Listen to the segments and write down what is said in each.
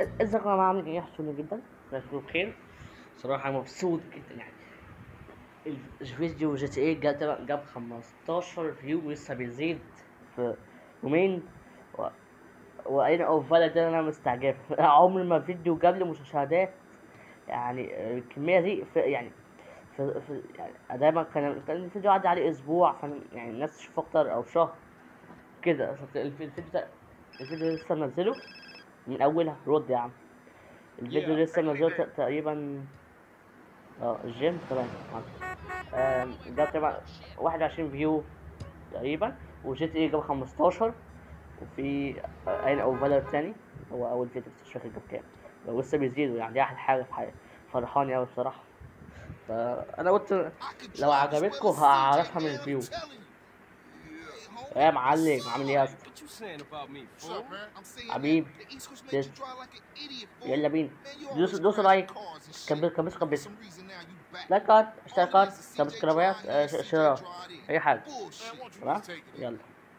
ازيكم يا جماعه عاملين ايه حلو جدا تكونوا بخير صراحه مبسوط جدا يعني الفيديو جي تي ايه جاب جاب 15 فيو ولسه بيزيد في يومين و... وانا اوفر ده انا مستعجب عمر ما فيديو جاب لي مشاهدات يعني الكميه دي في يعني في, في يعني دايما كان كان الفيديو عدى عليه اسبوع فن يعني الناس تشوف اكتر او شهر كده الفيديو ده الفيديو لسه منزله من اولها رد يا عم الفيديو لسه منزله تقريبا اه الجيم تمام جاب تقريبا واحد وعشرين فيو تقريبا وجي تي اي جاب خمستاشر وفي اين او فالر تاني هو اول فيديو بس مش فاكر جاب كام لو لسه بيزيدوا يعني دي احلى حاجه في حياتي فرحاني اوي بصراحه فانا قلت لو عجبتكم هعرفها من الفيو ايه يا معلم عامل ايه يا اسطى حبيبي يلا بينا دوس دوس لايك كبس كبس كبس لايكات اشتراكات سبسكرايبات شراء اي حاجه تمام يلا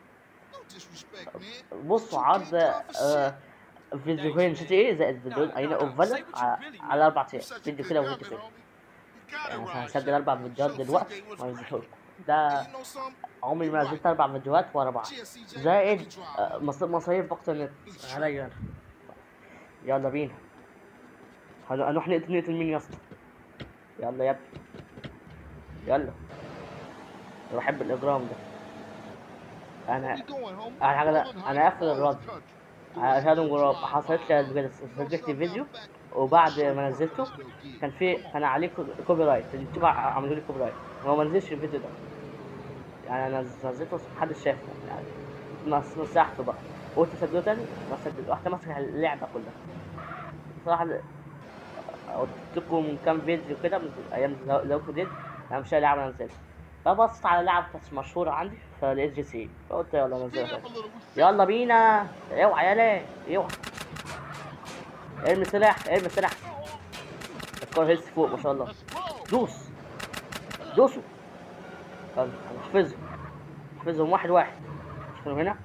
بصوا عرض آه فيديوهين جي تي ايه زائد فيديوهين اين اوف فالر على اربع ايام فيديو كده وفيديو كده يعني هسجل اربع فيديوهات دلوقتي وانزلهم ده عمري ما نزلت اربع فيديوهات ورا بعض زائد مصاريف وقت النت عليا انا يلا بينا هنروح نقتل نقتل مين يا اسطى يلا يا ابني يلا بحب الاجرام ده انا انا حاجه انا قافل الرد عشان جراب حصلت لي قبل كده سجلت فيديو وبعد ما نزلته كان في كان عليه كوبي رايت اليوتيوب عملوا لي كوبي رايت هو ما نزلش الفيديو ده يعني انا نزلته بس محدش شافه يعني مسحته بقى قلت اسجله تاني ما سجلت رحت مسح اللعبه كلها بصراحه قلت لكم كام فيديو كده من ايام لو ديد انا مش لاعب انا نزلت فبصت على لعبة كانت مشهورة عندي فلقيت جي سي فقلت يلا نزلها يلا بينا اوعى يالا اوعى ارمي سلاح ارمي سلاح الكار هيلث فوق ما شاء الله دوس دوسوا احفظهم احفظهم واحد واحد شوفوا هنا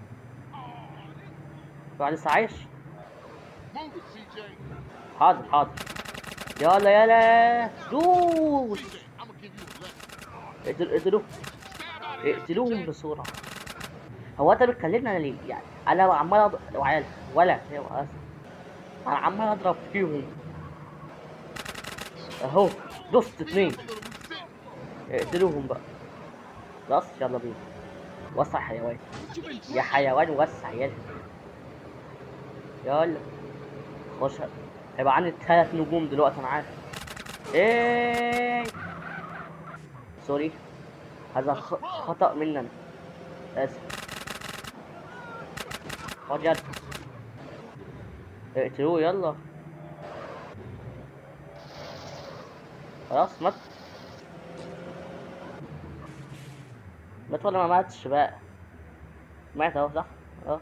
واحد لسه عايش حاضر حاضر يلا يلا دوس اقتلوه اقتلوهم بسرعة هو انت بتكلمنا ليه يعني انا عمال اضرب وعيال ولا انا عمال اضرب فيهم اهو دوست اتنين اقتلوهم بقى خلاص يلا بينا وسع حيوان يا حيوان وسع يلا يلا خش هيبقى عندي ثلاث نجوم دلوقتي انا عارف ايه سوري هذا خطأ مننا آسف خد يد اقتلوه يلا خلاص مات مات ولا ما ماتش بقى مات اهو صح اه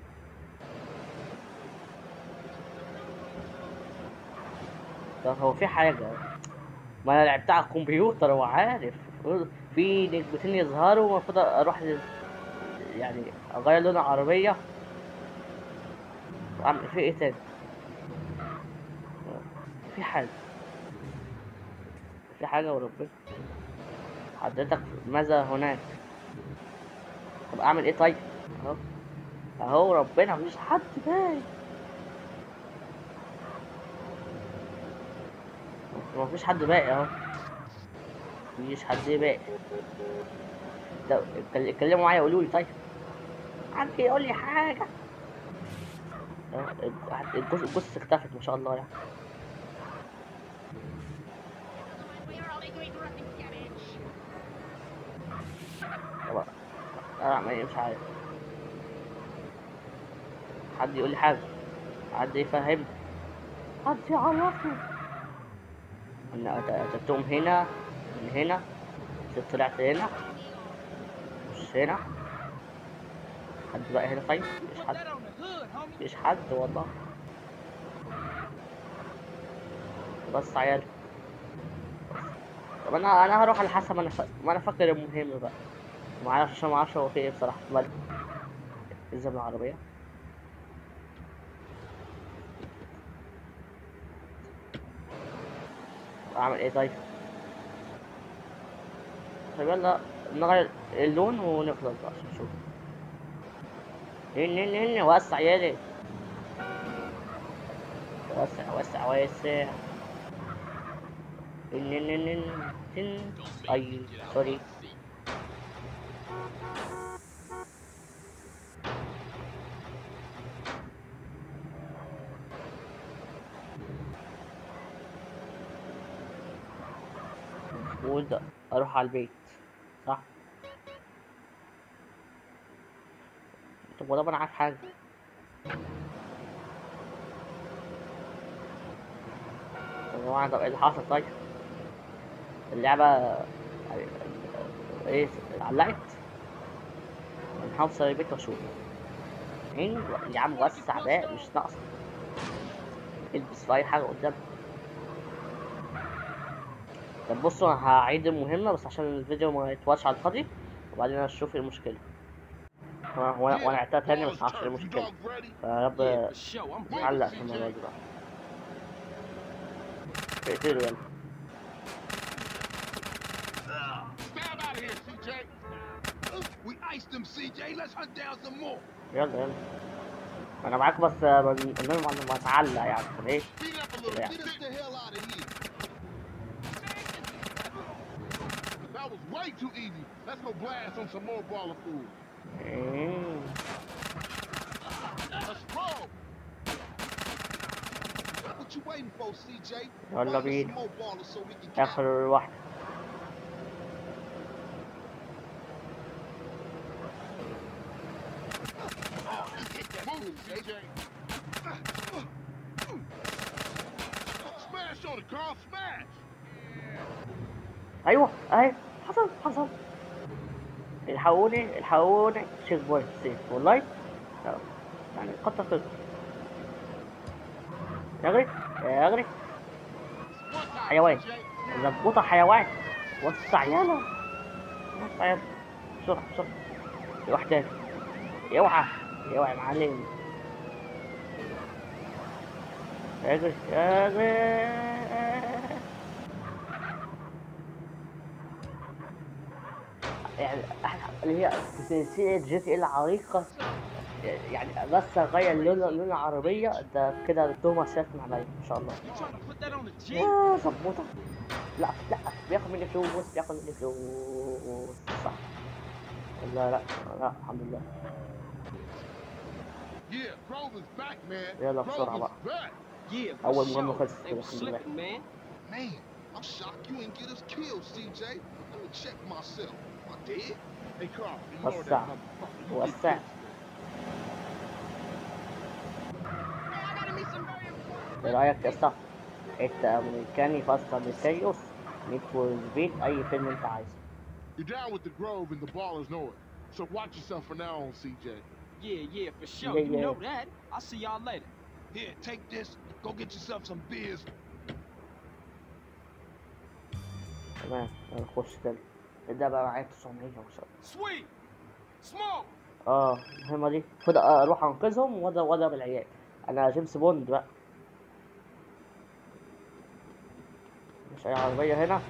طب هو في حاجة ما انا لعبتها على الكمبيوتر وعارف في نجمتين يظهروا المفروض اروح ل... يعني اغير لون العربية اعمل في ايه تاني في حاجة في حاجة وربنا حضرتك ماذا هناك طب اعمل ايه طيب اهو اهو ربنا مفيش حد باين مفيش حد باقي اهو مفيش حد باقي لو اتكلموا معايا قولوا لي طيب حد يقول لي حاجة الجثة اختفت ما شاء الله يعني طبعا انا مش عارف حد يقول لي حاجة حد يفهمني حد يعرفني انا قتلتهم هنا من هنا طلعت هنا مش هنا حد بقى هنا طيب مفيش حد مفيش حد والله بس عيال طب انا انا هروح على حسب انا ف... ما انا فاكر المهم بقى ما اعرفش عشان ما اعرفش هو في ايه بصراحه مال الزمن العربيه اعمل ايه طيب طيب يلا نغير اللون ونخلص بقى عشان نشوف نن نن نن وسع يالي وسع وسع وسع نن نن نن نن اي سوري المفروض اروح على البيت صح طب ولا انا عارف حاجه طب يا جماعه طب ايه اللي حصل طيب اللعبه ايه علقت نحاول اوصل البيت واشوف مين يا عم وسع بقى مش ناقص البس في اي حاجه قدامك طب بصوا انا هعيد المهمة بس عشان الفيديو ما يطولش على الفاضي وبعدين اشوف ايه المشكلة وانا وانا وانا عدتها تاني بس معرفش ايه المشكلة فيا رب Yeah, for sure. I'm ready. نعلق في الموضوع ده بقى اقتلوا يلا Stab out of here, CJ. We iced them, CJ. Let's hunt down some more. يلا يلا انا معاك بس من- المهم ما ما اتعلق يعني عشان ايه Speed up a little. Yeah. Get us the hell out of here. That was way too easy. Let's go blast on some more baller food. مم. Let's roll. What you waiting for, CJ? يلا Find us بينا. some more ballers so we can count. اخر واحدة Move, CJ. Smash on it, Carl. Smash. ايوه اهي حصل حصل الحقوني الحقوني تشيك بوينت سيف والله لا، يعني كتر خير اغري اغري One time, حيوان CJ. زبوطة حيوان وسع يلا وسع يلا بسرعة بسرعة في واحد تاني اوعى اوعى يا معلم اجري اجري يعني احنا اللي هي في سلسلة جي تي إيه العريقة يعني بس اغير لون لون العربية ده كده التهمة شاكن عليا ان شاء الله You trying to put that on the Jeep? يا ظبوطة لا لا بياخد مني فلوس بياخد مني فلوس صح لا لا لا الحمد لله Yeah, Grover's back, man. يلا بسرعة Grover's بقى. back. Yeah, for أول sure. مهمة خلصت They كده was الحمد لله slipping, man. Man, I'm shocked you didn't get us killed, CJ. Let me check myself. I did? Hey, Carl, ignore What's that that? motherfucker. You What's get that? ايه رأيك يا اسطى؟ انت امريكاني فاست امريكانيوس نيد فور سبيد اي فيلم انت عايزه You're down with the Grove and the ballers know it. So watch yourself from now on, CJ. Yeah, yeah, for sure. Yeah, you yeah. know that. I'll see y'all later. Here, take this. Go get yourself some beers. تمام نخش تاني ده بقى معايا 900 وصل Sweet. Smoke. اه المهمة دي خد اروح انقذهم واضرب واضرب العيال انا جيمس بوند بقى مش اي عربية هنا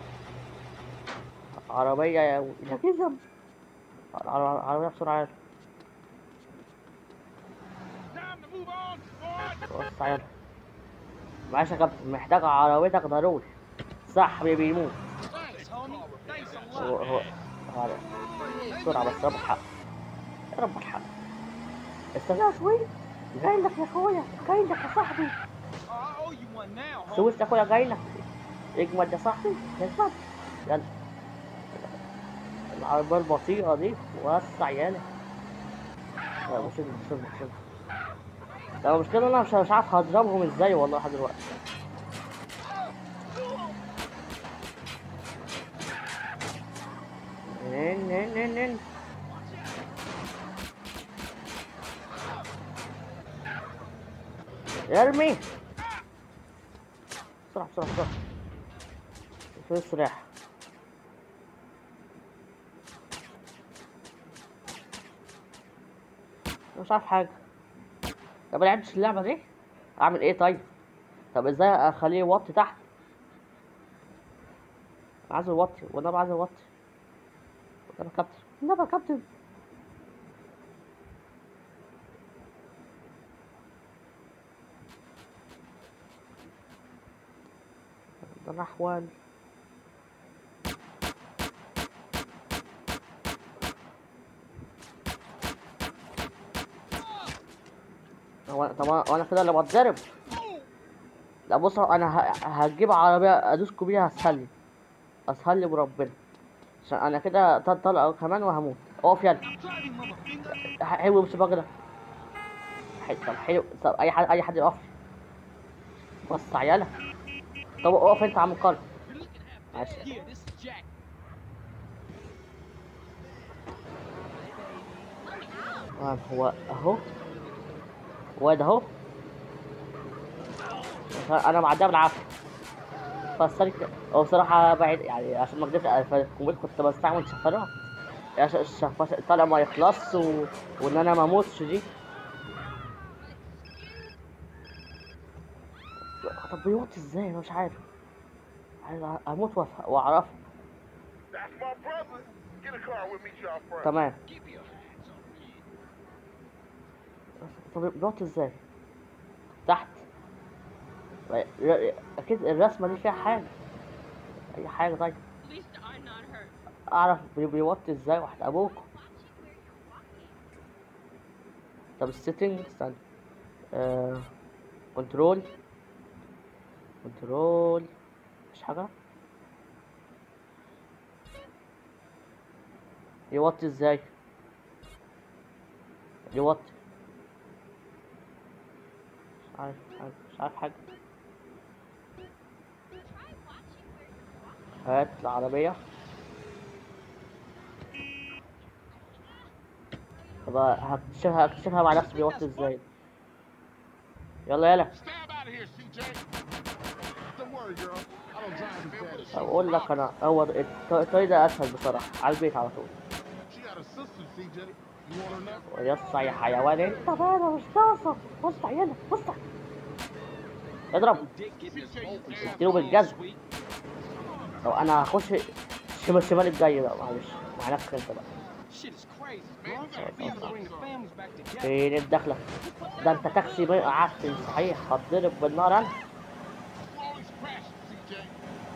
عربية يا يا جزم عر- عربية بسرعة Time to move on, boys. وسع يلا معلش يا كابتن محتاج عربيتك ضروري صاحبي بيموت Thanks, homie. Thanks a هو lot. هو هذا بسرعة بس رب الحق يا رب الحق استنى يا سويت جاي لك يا اخويا جاي لك يا صاحبي Oh, I owe you one now, homie. سويت يا اخويا جاي لك اجمد يا صاحبي اجمد يلا العربية البطيئة دي وسع يلا لا مش مش مش لا المشكلة إن انا مش مش عارف هضربهم ازاي والله لحد دلوقتي نن نن نن نن ارمي بسرعة بسرعة بسرعة في السلاح مش عارف حاجة طب ما لعبتش اللعبة دي اعمل ايه طيب طب ازاي اخليه وط تحت عايز اوطي وانا عايز اوطي وانا كابتن انا كابتن ده الاحوال هو طب أنا- وانا كده اللي بتضرب لا بص انا ه- هجيب عربيه ادوسكوا بيها اسهل لي اسهل لي بربنا عشان انا كده طل- طلقه كمان وهموت اقف يلا Drive him, motherfucker. ح- حلو السباق ده ح- طب حلو طب اي حد اي حد يقف بص يلا طب اقف انت يا عم كارل ماشي Yeah, this is Jack. آه، هو اهو واد اهو انا معديها بالعافيه فالسلك هو بصراحة بعيد يعني عشان ما اكدبش أنا في الكمبيوتر كنت بستعمل شفرات يعني عشان الشفرات طالع ما يخلصش و... وان انا ما اموتش دي طب بيموت ازاي انا مش عارف عايز اموت وأف- واعرف That's my brother. Get a car with me to your friend. تمام Keep your hands on me. طب بيموت ازاي تحت ر- ر- اكيد الرسمة دي فيها حاجة اي حاجة طيب At least I'm not hurt. اعرف بي- بيوطي ازاي واحد ابوكم طب السيتنج استنى آه... كنترول كنترول مفيش حاجة يوطي ازاي يوطي مش عارف مش عارف, مش عارف حاجة هات العربية طب هكتشفها هكتشفها مع نفسي بيوطي ازاي يلا يلا Stab out of here, CJ. Don't worry, girl. I don't drive as bad as اقول لك انا هو الط- الطريق ده اسهل بصراحة على البيت على طول She got a sister, CJ. You want her now? ويصع يا حيوان انت بقى انا مش ناقصة بص يلا بص اضرب Dick getting his vocals اديله بالجزم sweet. لو انا هخش شمال شمال الجاي بقى معلش مع نفسك انت بقى Shit is crazy, bro. We gotta bring the families back together. فين الدخلة ده انت تاكسي بقى قعدت صحيح هتضرب بالنار انا You always crashing, CJ.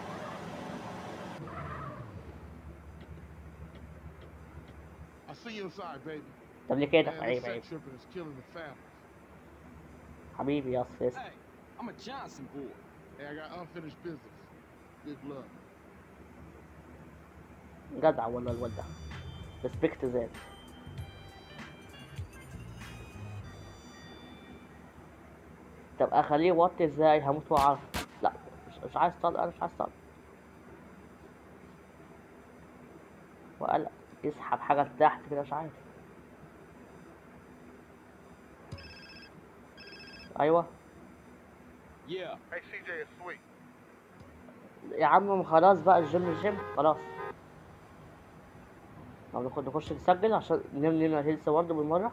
I see you inside, baby. طب ليه كده Man, عيب this عيب sex tripping is killing the family. حبيبي يا اسطى Hey, I'm a Johnson boy. Hey, I got unfinished business. Big love. جدع والله الواد ده ريسبكت زاد طب اخليه يوطي ازاي هموت واعرف لا مش, مش عايز طلق انا مش عايز طلق وقال يسحب حاجة لتحت كده مش عارف ايوه Yeah. Hey, CJ, it's sweet. يا عم خلاص بقى الجيم الجيم خلاص طب نخش نخش نسجل عشان نملي هيلث برضه بالمرة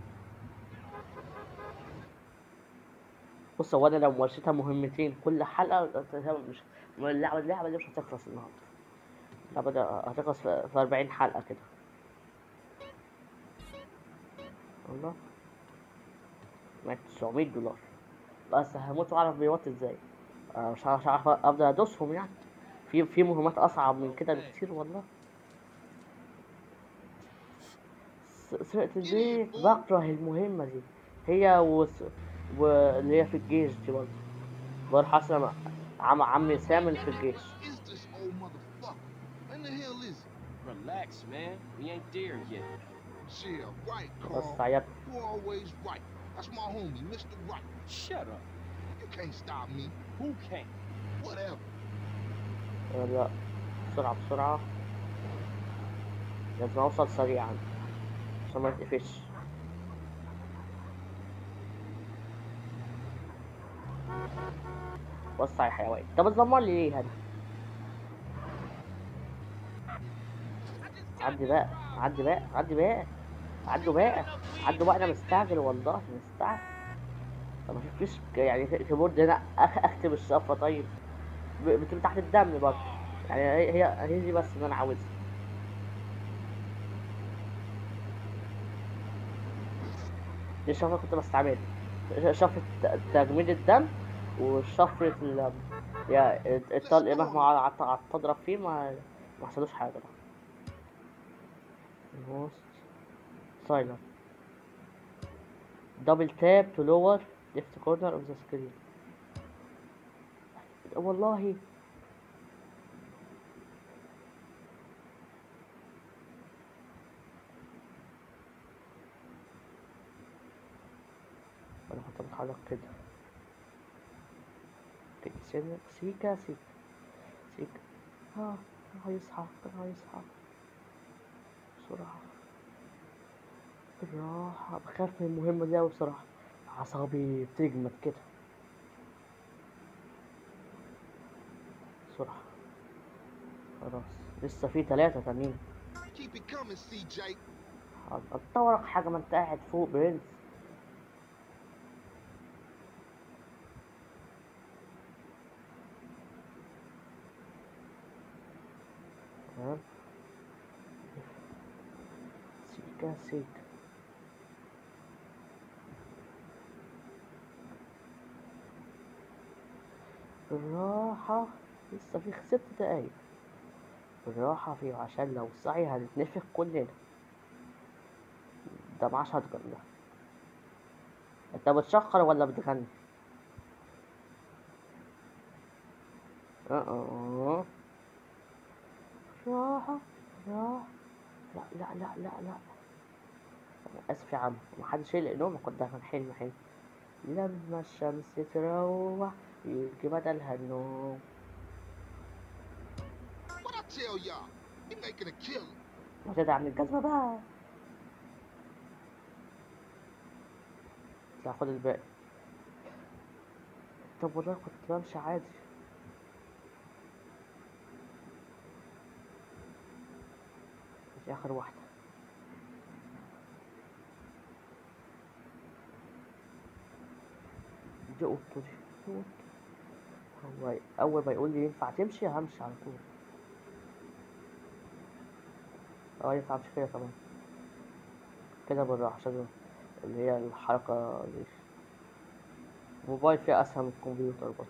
بص هو انا لو مشيتها مهمتين كل حلقة مش اللعبة اللعبة دي مش هتخلص النهاردة اللعبة دي هتخلص في في 40 حلقة كده الله معاك 900 دولار بس هموت واعرف بيوطي ازاي أنا مش عارف مش عارف افضل ادوسهم يعني في في مهمات اصعب من كده بكتير والله س- سرقة البيت بكره المهمة دي هي وس... واللي هي في الجيش دي برضه بروح اسلم عم عمي سام اللي في الجيش Is this old motherfucker? When the hell is it? Relax, man. We ain't there yet. Yeah, right, بص Carl. عيط You're always right. That's my homie, Mr. Right. Shut up. You can't stop me. Who can't? Whatever. يلا بسرعة بسرعة لازم اوصل سريعا عشان ما يتقفش بص يا حيوان انت بتزمر لي ليه هنا عدي بقى عدي بقى عدي بقى عدوا بقى عدوا بقى انا مستعجل والله مستعجل طب ما فيش يعني كيبورد هنا أخ- اكتب الشفرة طيب ب- بتبقى تحت الدم برضه يعني هي هي هي دي بس اللي انا عاوزها دي الشفرة كنت بستعملها شفرة ت- تجميد الدم وشفرة ال يا الطلق مهما قعدت قعدت اضرب فيه ما ما حصلوش حاجة ده موست سايلنت دبل تاب تو لور ليفت كورنر اوف ذا سكرين والله انا كنت بتحرك كده كده سنة سيكا سيكا سيكا اه كان هيصحى كان هيصحى بسرعة بالراحة بخاف من المهمة دي أوي بصراحة أعصابي بتجمد كده بسرعة خلاص لسه في تلاتة تانيين Keep it coming, CJ. هتطورك حاجة ما انت قاعد فوق برنس تمام سيكا سيكا بالراحة لسه في ست دقايق بالراحة فيه عشان لو صحي هنتنفخ كلنا ده معاه شotgun ده انت بتشخر ولا بتغني؟ اه راحة راحة لا لا لا لا لا أنا آسف يا عم محدش يقلق نومك ده كان حلم حلم لما الشمس تروح يجي بدلها النوم What I tell y'all? He making a killing. ما تدعم من الجزمة بقى لا خد الباقي طب والله كنت بمشي عادي دي آخر واحدة دي قطة دي دي قطة. هو أول ما يقول لي ينفع تمشي همشي على طول اه ينفع امشي كده كمان كده بالراحة عشان اللي هي الحركة دي الموبايل فيها أسهل من الكمبيوتر برضه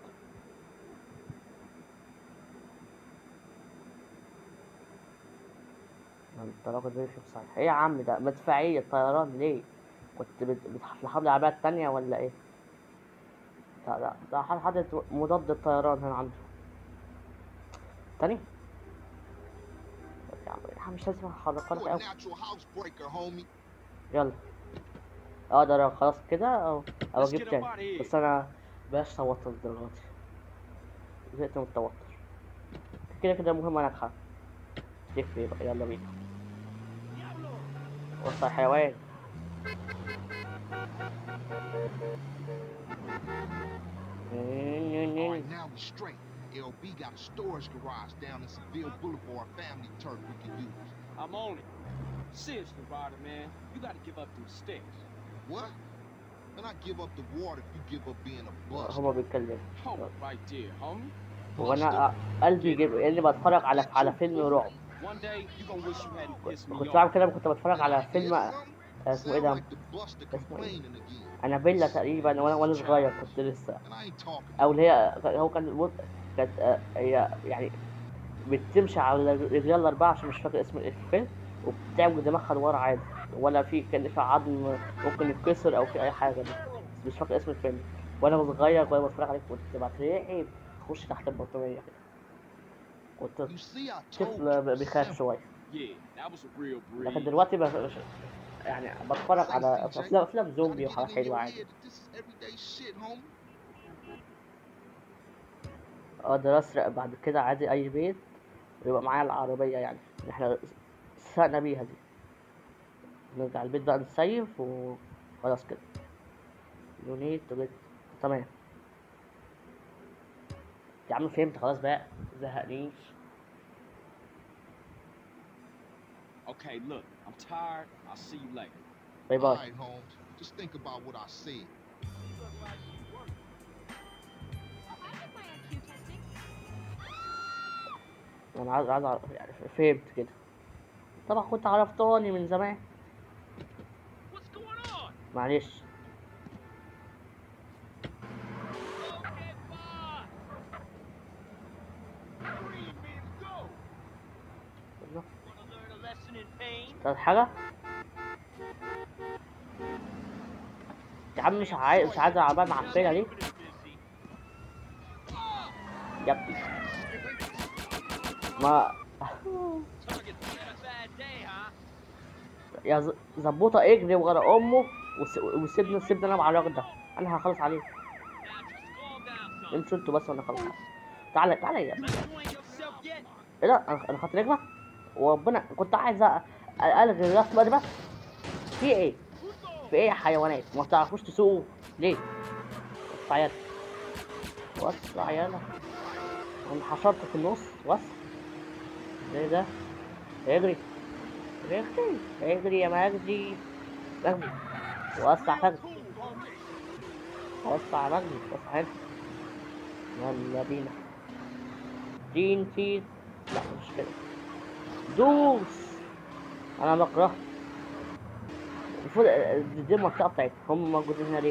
انت راجل بيفهم صحيح ايه يا عم ده مدفعية طيران ليه كنت بت- بتحفل العربية التانية ولا ايه لا لا ده حد حاطط مضاد الطيران هنا عنده تاني يا عم يا عم مش لازم احركها You لك a أوي natural housebreaker, homie. يلا اقدر خلاص كده او او Let's اجيب get up تاني outta here. بس انا بلاش توتر دلوقتي زهقت من التوتر كده كده مهمة ناجحة تكفي بقى يلا بينا وصل الحيوان All right, now we straight. LB got a storage garage down in Seville Boulevard family turf we can use. I'm on it. Seriously, Ryder, man, you gotta give up them sticks. What? And I give up the water if you give up being a buster. هما بيتكلموا Hold it right there, homie. وانا قلبي يجيب اني بتفرج على على فيلم رعب One day, you gonna wish you hadn't pissed me كنت off. بعمل كده كنت بتفرج على فيلم Something? اسمه ايه Sound ده like the buster اسمه ايه complaining again. انابيلا تقريبا وانا وانا صغير كنت لسه And I ain't talking. او اللي هي هو كان الموت كانت آه، هي يعني بتمشي على رجليها الاربعه عشان مش فاكر اسم الفيلم وبتعوج دماغها لورا عادي ولا في كان في عظم ممكن يتكسر او في اي حاجه بس مش فاكر اسم الفيلم وانا صغير وانا بتفرج عليه كنت بترعب اخش تحت البطاريه كده كنت You see, I told طفل you. بيخاف Simple. شويه Yeah, that was a real لكن breeze. دلوقتي بس يعني بتفرج Say, على CJ, افلام افلام gotta زومبي get it وحاجات in حلوه your عادي head that This is everyday shit, homie. اقدر اسرق بعد كده عادي اي بيت ويبقى معايا العربية يعني اللي احنا سرقنا بيها دي نرجع البيت بقى نسيف وخلاص كده يونيت وجيت تمام يا عم فهمت خلاص بقى متزهقنيش Okay, look, I'm tired. I'll see you later. باي All باي right, Holmes. Just think about what I said. Oh, I did my IQ testing. انا عايز عايز أعرف- يعني فهمت كده طبعا كنت عرفتوني من زمان What's going on? معلش Okay, fine. Green means go. يلا. Wanna learn a lesson in pain? تالت حاجة يا عم مش عايز مش عايز العربية معفنة ليه Keeping it busy. يا ابني ما Target's had a bad day, huh? يا ز- زبوطة اجري ورا امه وس- وسيبنا سيبنا انا مع الراجل ده انا هخلص عليه Now just calm down, son. امشوا انتوا بس وانا خلاص تعالى تعالى يا ابني Not enjoying yourself yet? ايه ده انا انا خدت رجلك وربنا كنت عايز أ- الغي الرسمه دي بس في ايه في ايه يا حيوانات ما بتعرفوش تسوقوا ليه وسع يلا وسع يلا انا حشرت في النص وسع ايه ده اجري اجري اجري يا مجدي مجدي وسع مجدي وسع مجدي وسع هنا يلا بينا تين تين لا مش كده دوس انا بكره المفروض دي المنطقة بتاعتهم هم موجودين هنا ليه؟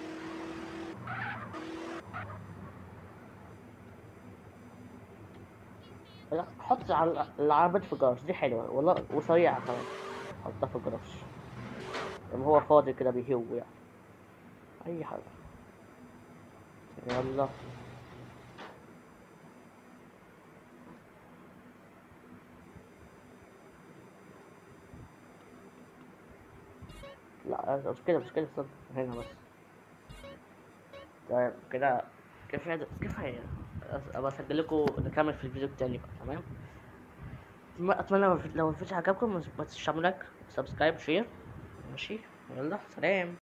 لا حط على العربية في الجراج دي حلوة والله وسريعة كمان حطها في الجراج لما هو فاضي كده بيهو يعني أي حاجة يلا لا مش كده مش كده استنى هنا بس طيب كده كفاية كفاية أس- أبقى أسجل لكم نكمل في الفيديو التاني بقى تمام ما- أتمنى لو الفيديو- لو الفيديو عجبكم ما تنسوش تعملوا لايك سبسكرايب شير ماشي يلا سلام